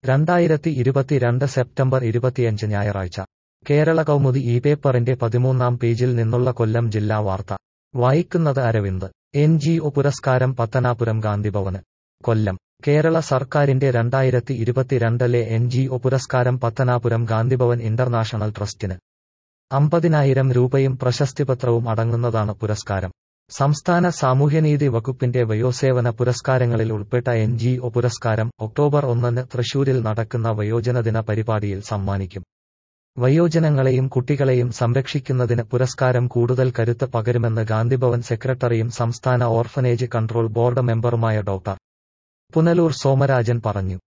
രണ്ടായിരത്തി ഇരുപത്തിരണ്ട് സെപ്റ്റംബർ ഇരുപത്തിയഞ്ച് ഞായറാഴ്ച കേരള കൗമുദി ഈ പേപ്പറിന്റെ പതിമൂന്നാം പേജിൽ നിന്നുള്ള കൊല്ലം ജില്ലാ വാർത്ത വായിക്കുന്നത് അരവിന്ദ് എൻ ജി ഒ പുരസ്കാരം പത്തനാപുരം ഗാന്ധിഭവന് കൊല്ലം കേരള സർക്കാരിന്റെ രണ്ടായിരത്തി ഇരുപത്തിരണ്ടിലെ എൻ ജി ഒ പുരസ്കാരം പത്തനാപുരം ഗാന്ധിഭവൻ ഇന്റർനാഷണൽ ട്രസ്റ്റിന് അമ്പതിനായിരം രൂപയും പ്രശസ്തിപത്രവും അടങ്ങുന്നതാണ് പുരസ്കാരം സംസ്ഥാന സാമൂഹ്യനീതി വകുപ്പിന്റെ വയോസേവന പുരസ്കാരങ്ങളിൽ ഉൾപ്പെട്ട എൻ ജി ഒ പുരസ്കാരം ഒക്ടോബർ ഒന്നിന് തൃശൂരിൽ നടക്കുന്ന വയോജനദിന പരിപാടിയിൽ സമ്മാനിക്കും വയോജനങ്ങളെയും കുട്ടികളെയും സംരക്ഷിക്കുന്നതിന് പുരസ്കാരം കൂടുതൽ കരുത്ത് പകരുമെന്ന് ഗാന്ധിഭവൻ സെക്രട്ടറിയും സംസ്ഥാന ഓർഫനേജ് കൺട്രോൾ ബോർഡ് മെമ്പറുമായ ഡോക്ടർ പുനലൂർ സോമരാജൻ പറഞ്ഞു